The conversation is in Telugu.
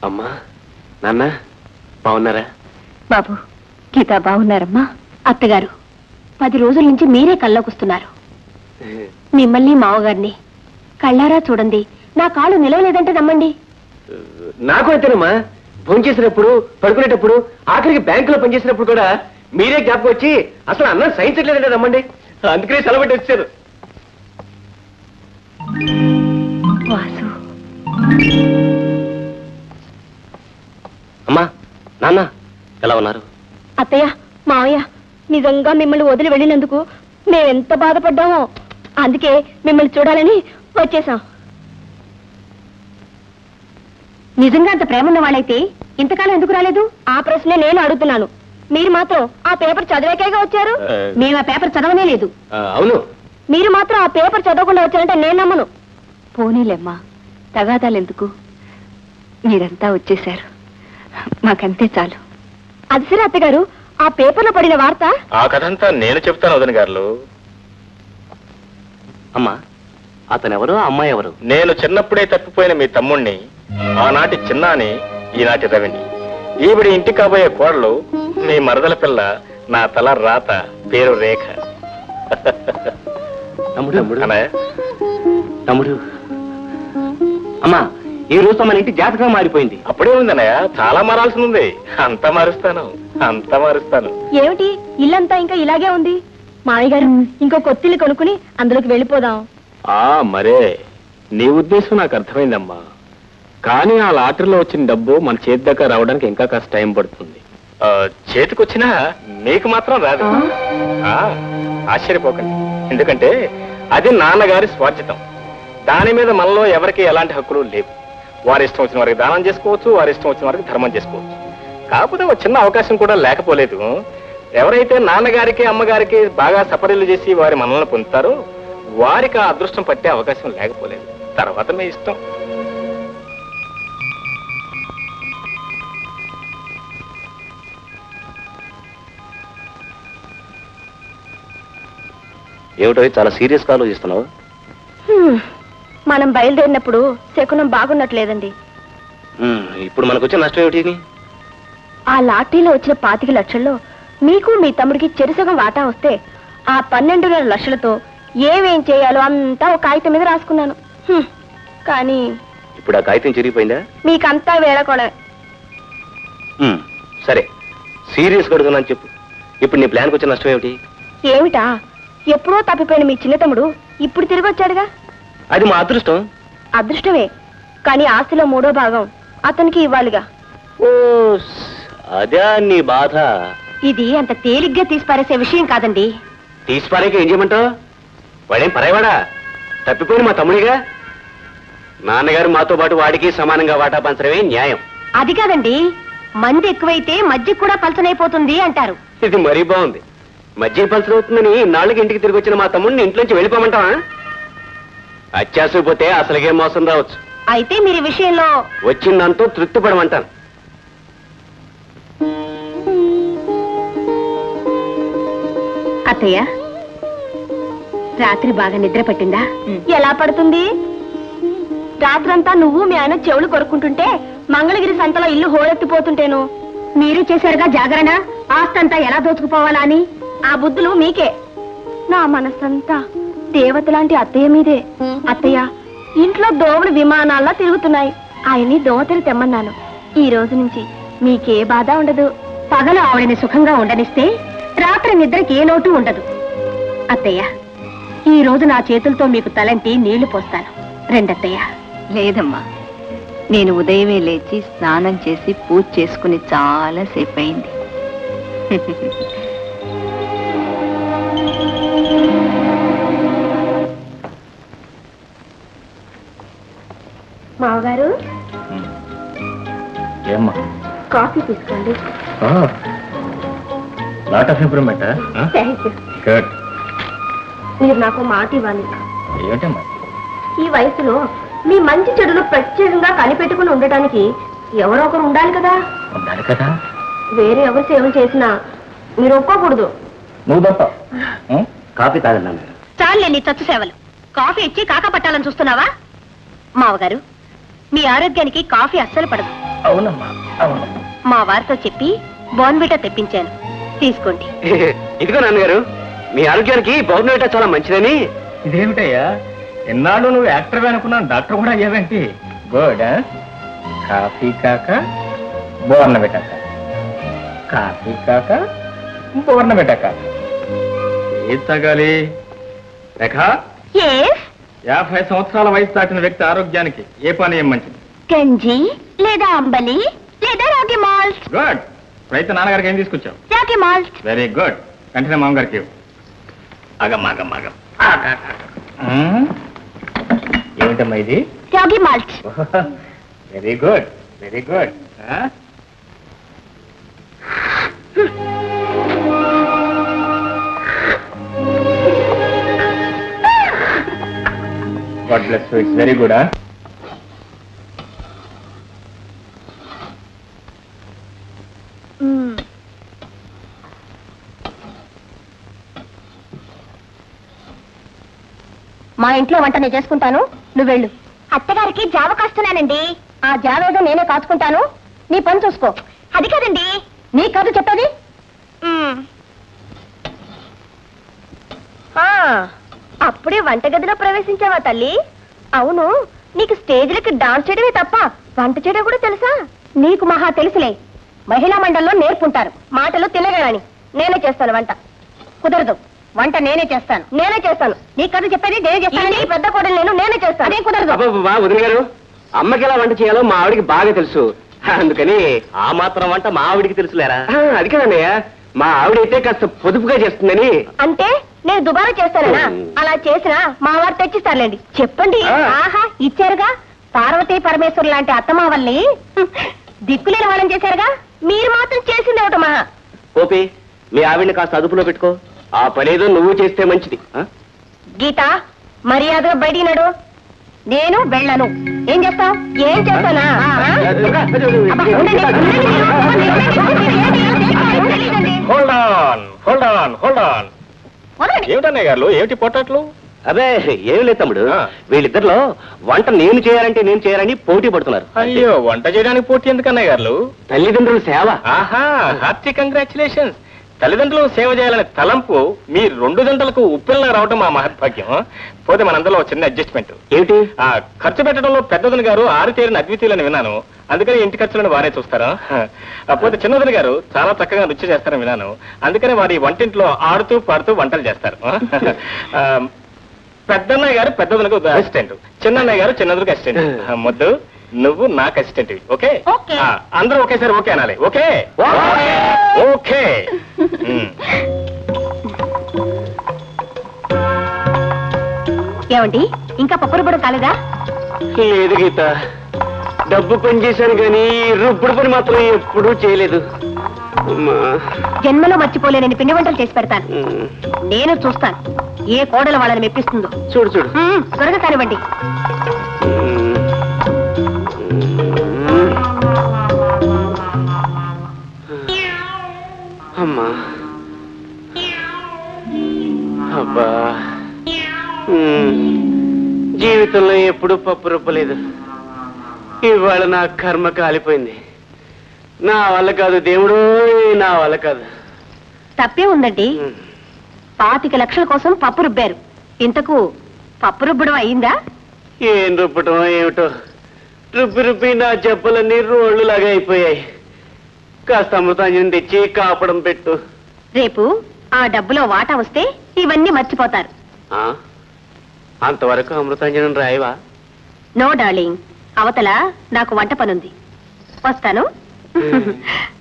అమ్మా నాన్న బాగున్నారా బాబు గీత బాగున్నారమ్మా అత్తగారు పది రోజుల నుంచి మీరే కల్లోకొస్తున్నారు మిమ్మల్ని మావగారిని కళ్ళారా చూడండి నా కాళ్ళు నిలవలేదంటే నమ్మండి నాకు అంతేనమ్మా ఫోన్ చేసినప్పుడు పడుకునేటప్పుడు ఆఖరికి బ్యాంకులో పనిచేసినప్పుడు కూడా మీరే జ్ఞాపకం వచ్చి అసలు అన్నం సహించట్లేదంటే నమ్మండి అందుకనే సెలవు వచ్చారు వాసు అమ్మా నాన్న ఎలా ఉన్నారు అత్తయ్య మావయ్య నిజంగా మిమ్మల్ని వదిలి వెళ్ళినందుకు మేమెంత బాధపడ్డామో అందుకే మిమ్మల్ని చూడాలని వచ్చేసాం నిజంగా అంత ప్రేమ ఉన్న వాళ్ళైతే ఇంతకాలం ఎందుకు రాలేదు ఆ ప్రశ్నే నేను అడుగుతున్నాను మీరు మాత్రం ఆ పేపర్ చదివాకేగా వచ్చారు ఆ. మేము ఆ పేపర్ చదవనే లేదు ఆ, అవును మీరు మాత్రం ఆ పేపర్ చదవకుండా వచ్చారంటే నేను నమ్మను పోనీలేమ్మా తగాదాలు ఎందుకు మీరంతా వచ్చేశారు మాకంతే చాలు అది సరే అత్తగారు ఆ పేపర్లో పడిన వార్త ఆ కథంతా నేను చెప్తాను వదిన గారు అమ్మా అతను ఎవరు అమ్మాయి ఎవరు నేను చిన్నప్పుడే తప్పిపోయిన మీ తమ్ముణ్ణి ఆనాటి చిన్నాని ఈనాటి రవిని ఈవిడి ఇంటి కాబోయే కోడలు మీ మరదల పిల్ల నా తల రాత పేరు రేఖ తమ్ముడు తమ్ముడు అన్నయ్య తమ్ముడు అమ్మా ఈ రోజు మన ఇంటి జాతకం మారిపోయింది అప్పుడే ఉందన్నయ్య చాలా మారాల్సి ఉంది అంత మారుస్తాను అంత మారుస్తాను ఏమిటి ఇల్లంతా ఇంకా ఇలాగే ఉంది మామయ్య గారు ఇంకో కొత్తిల్లు కొనుక్కుని అందులోకి వెళ్ళిపోదాం ఆ మరే నీ ఉద్దేశం నాకు అర్థమైందమ్మా కానీ ఆ లాటరీలో వచ్చిన డబ్బు మన చేతి దగ్గర రావడానికి ఇంకా కాస్త టైం పడుతుంది చేతికొచ్చినా నీకు మాత్రం రాదు ఆ, ఆశ్చర్యపోకండి ఎందుకంటే అది నాన్నగారి స్వార్జితం దాని మీద మనలో ఎవరికి ఎలాంటి హక్కులు లేవు వారి ఇష్టం వచ్చిన వారికి దానం చేసుకోవచ్చు వారి ఇష్టం వచ్చిన వారికి ధర్మం చేసుకోవచ్చు కాకపోతే ఒక చిన్న అవకాశం కూడా లేకపోలేదు ఎవరైతే నాన్నగారికి అమ్మగారికి బాగా సపరీలు చేసి వారి మనల్ని పొందుతారో వారికి ఆ అదృష్టం పట్టే అవకాశం లేకపోలేదు తర్వాత మీ ఇష్టం ఏమిటో చాలా సీరియస్ గా ఆలోచిస్తున్నావు హ్మ్. మనం బయలుదేరినప్పుడు శకునం బాగున్నట్లేదండి ఉమ్, ఇప్పుడు మనకు వచ్చే నష్టం ఏమిటి ఆ లాటరీలో వచ్చిన పాతిక లక్షల్లో మీకు మీ తమ్ముడికి చెరుసగం వాటా వస్తే ఆ పన్నెండున్నర లక్షలతో ఏమేం చేయాలో అంతా ఒక కాగితం మీద రాసుకున్నాను హ్మ్. కానీ ఇప్పుడు ఆ కాగితం చిరిగిపోయిందా మీకంతా వేళకోళమే ఉమ్, సరే సీరియస్ అడుగుతున్నాను చెప్పు ఇప్పుడు నీ ప్లాన్కి వచ్చే నష్టం ఏమిటి ఏమిటా ఎప్పుడో తప్పిపోయిన మీ చిన్న తమ్ముడు ఇప్పుడు తిరిగి వచ్చాడుగా అది మా అదృష్టం అదృష్టమే కానీ ఆస్తిలో మూడో భాగం అతనికి ఇవ్వాలిగా ఓ అదే నీ బాధ ఇది అంత తేలిగ్గా తీసిపారేసే విషయం కాదండి తీసిపారాక ఏం చేయమంటావు వాడేం పరాయవాడా తప్పిపోయిన మా తమ్ముడిగా నాన్నగారు మాతో పాటు వాడికి సమానంగా వాటా పంచడమే న్యాయం అది కాదండి మంది ఎక్కువైతే మధ్య కూడా పలచనైపోతుంది అంటారు ఇది మరీ బాగుంది మధ్య పంచడవుతుందని నాలుగు ఇంటికి తిరిగి వచ్చిన మా తమ్ముడిని ఇంట్లోంచి వెళ్ళిపోమంటావా అత్యాసపోతే అసలుగే మోసం రావచ్చు అయితే మీరు ఈ విషయంలో వచ్చిందంతో తృప్తి పడమంటాను అత్తయ్య రాత్రి బాగా నిద్ర పట్టిందా ఎలా పడుతుంది రాత్రంతా నువ్వు మీ ఆయన చెవులు కొరుక్కుంటుంటే మంగళగిరి సంతలో ఇల్లు హోరెత్తిపోతుంటేను మీరు చేశారుగా జాగరణ ఆస్తంతా ఎలా దోచుకుపోవాలా అని ఆ బుద్ధులు మీకే నా మనసంతా దేవత లాంటి అత్తయ్య మీదే అత్తయ్య ఇంట్లో దోవలు విమానాల్లా తిరుగుతున్నాయి ఆయన్ని దోవతలు తెమ్మన్నాను ఈ రోజు నుంచి మీకే బాధ ఉండదు పగలు ఆవిడని సుఖంగా ఉండనిస్తే రాత్రి నిద్రకి ఏ లోటు ఉండదు అత్తయ్య ఈ రోజు నా చేతులతో మీకు తలంటి నీళ్లు పోస్తాను రెండత్తయ్య లేదమ్మా నేను ఉదయమే లేచి స్నానం చేసి పూజ చేసుకుని చాలా సేపు అయింది మావగారు ఏమ్మా కాఫీ తీసుకోండి lot of improvement thank you good మీరు నాకు మాట ఇవ్వాలి ఏంటమ్మా ఈ వయసులో మీ మంచి చెడులు ప్రత్యేకంగా కనిపెట్టుకుని ఉండటానికి ఎవరో ఒకరు ఉండాలి కదా ఉండాలి కదా వేరే ఎవరు సేవలు చేసినా మీరు ఒప్పుకోకూడదు నువ్వు తప్ప కాఫీ తాగండి నాన్నగారు చాలే నీ చచ్చు సేవలు కాఫీ ఇచ్చి కాక పట్టాలని చూస్తున్నావా మావగారు మీ ఆరోగ్యానికి కాఫీ అస్సలు పడదు అవునమ్మా అవును మా వారితో చెప్పి బోన్విటా తెప్పించాను తీసుకోండి ఇదిగో నాన్నగారు మీ ఆరోగ్యానికి బౌర్నవేట చాలా మంచిదని ఇదేమిటయ్యా ఎన్నాళ్ళు నువ్వు యాక్టర్ అనుకున్నాను డాక్టర్ కూడా అయ్యావేంటి గుడ్ కాఫీ కాక బోర్న పెట్టాక కాఫీ కాక బోర్న పెట్టాక ఏది తాగాలి రేఖ ఎస్ యాభై సంవత్సరాల వయసు దాటిన వ్యక్తి ఆరోగ్యానికి ఏ పానీయం మంచిది గంజి లేదా అంబలి లేదా రాగి మాల్ట్ గుడ్ రైతు నాన్నగారికి ఏం తీసుకొచ్చావు రాగి మాల్ట్ వెరీ గుడ్ వెంటనే మామగారికి ఇవ్వు. అగం అగం అగం ఆగ, ఆగ, ఆగ. మ్మ్. ఏమిటమ్మా ఇది ragi malt very good very good God bless it's very good మా ఇంట్లో వంట నేను చేసుకుంటాను నువ్వు వెళ్ళు అత్తగారికి జావ కాస్తున్నానండి ఆ జావ ఏదో నేనే కాచుకుంటాను నీ పని చూసుకో అది కదండి నీ కాదు చెప్పేది ఆ, అప్పుడే వంటగదిలో ప్రవేశించావా తల్లి అవును నీకు స్టేజ్లకి డాన్స్ చేయడమే తప్ప వంట చేయడం కూడా తెలుసా నీకు మహా తెలుసులే మహిళా మండలిలో నేర్పుంటారు మాటలు తినగలని నేనే చేస్తాను వంట కుదరదు వంట నేనే చేస్తాను నేనే చేస్తాను నీ కథ చెప్పేది నేనే చేస్తాను పెద్ద కోడలు నేను నేనే చేస్తాను అదే కుదరదు అబ్బా వదిన గారు అమ్మకి ఎలా వంట చేయాలో మా ఆవిడికి బాగా తెలుసు అందుకని ఆ మాత్రం వంట మా ఆవిడికి తెలుసులేరా ఆ, అది కదన్నయ్య మా ఆవిడైతే కాస్త పొదుపుగా చేస్తుందని అంటే నేను దుబారా చేస్తానా అలా చేసినా మా వారు తెచ్చిస్తారులేండి చెప్పండి ఆ. ఆహా ఇచ్చారుగా పార్వతీ పరమేశ్వరు లాంటి అత్తమావల్ని దిక్కులేని వాళ్ళని చేశారుగా మీరు మాత్రం చేసింది ఒకటి మహా ఓపి మీ ఆవిడని కాస్త అదుపులో పెట్టుకో ఆ పనేదో నువ్వు చేస్తే మంచిది ఆ? గీత మర్యాదగా బయటికి నడు నేను వెళ్ళను ఏం చేస్తావు ఏం చేస్తానా ఆ? అబ్బా, ఉండండి, ఉండండి, ఉండండి. Hold on hold on hold on వదలండి. ఏమిటన్నయ్య గారు ఏమిటి పొట్టట్లు అదే ఏం లేదు తమ్ముడు ఆ. వీళ్ళిద్దరిలో వంట నేను చేయాలంటే నేను చేయాలని పోటీ పడుతున్నారు అయ్యో వంట చేయడానికి పోటీ ఎందుకు అన్నయ్య గారు తల్లిదండ్రుల సేవ ఆహా హార్టీ కంగ్రాచులేషన్స్ తల్లిదండ్రులు సేవ చేయాలనే తలంపు మీ రెండు జంటలకు ఉప్పిల్లా రావడం మా మహద్భాగ్యం పోతే మనందరిలో ఒక చిన్న అడ్జస్ట్మెంట్ ఏమిటి ఆ ఖర్చు పెట్టడంలో పెద్దదని గారు ఆరుతేరిన అద్వితీయులని విన్నాను అందుకని ఇంటి ఖర్చులను వారే చూస్తారు ఆ, పోతే చిన్నదని గారు చాలా చక్కగా రుచి చేస్తారని విన్నాను అందుకని వారి వంటింట్లో ఆడుతూ పాడుతూ వంటలు చేస్తారు ఆ, పెద్దన్నయ్య గారు పెద్దదనకు అసిస్టెంట్ చిన్నన్నయ్య గారు చిన్నదనకు అసిస్టెంట్ ఆ, ముద్దు నువ్వు నాకు అసిస్టెంట్ ఓకే ఓకే. ఆ, అందరూ ఒకేసారి ఓకే అనాలి ఓకే ఓకే ఉమ్. ఏమండి ఇంకా పప్పు రుబ్బడం కాలేదా లేదు గీత డబ్బు పని చేశాను కానీ రుప్పుడు పని మాత్రం ఎప్పుడూ చేయలేదు అమ్మా. జన్మలో మర్చిపోలేనని పిండి వంటలు చేసి పెడతాను ఉమ్. నేను చూస్తాను ఏ కోడలు వాళ్ళని మెప్పిస్తుందో చూడు చూడు మ్మ్, త్వరగా కానివ్వండి ఉమ్. అమ్మా అబ్బా ఉమ్. జీవితంలో ఎప్పుడూ పప్పు రుబ్బలేదు ఇవాళ నా కర్మ కాలిపోయింది నా వల్ల కాదు దేవుడు నా వల్ల కాదు తప్పే ఉందండి ఉమ్. పాతిక లక్షల కోసం పప్పు రుబ్బారు ఇంతకు పప్పు రుబ్బడం అయిందా ఏం రుబ్బటం ఏమిటో రుబ్బి రుబ్బి నా జబ్బలన్నీ రోళ్ళు లాగా అయిపోయాయి కాస్త అమృతాంజనం తెచ్చి కాపడం పెట్టు రేపు ఆ డబ్బులో వాటా వస్తే ఇవన్నీ మర్చిపోతారు ఆ? అంతవరకు అమృతాంజనం రాయవా నో డార్లింగ్ అవతల నాకు వంట పనుంది వస్తాను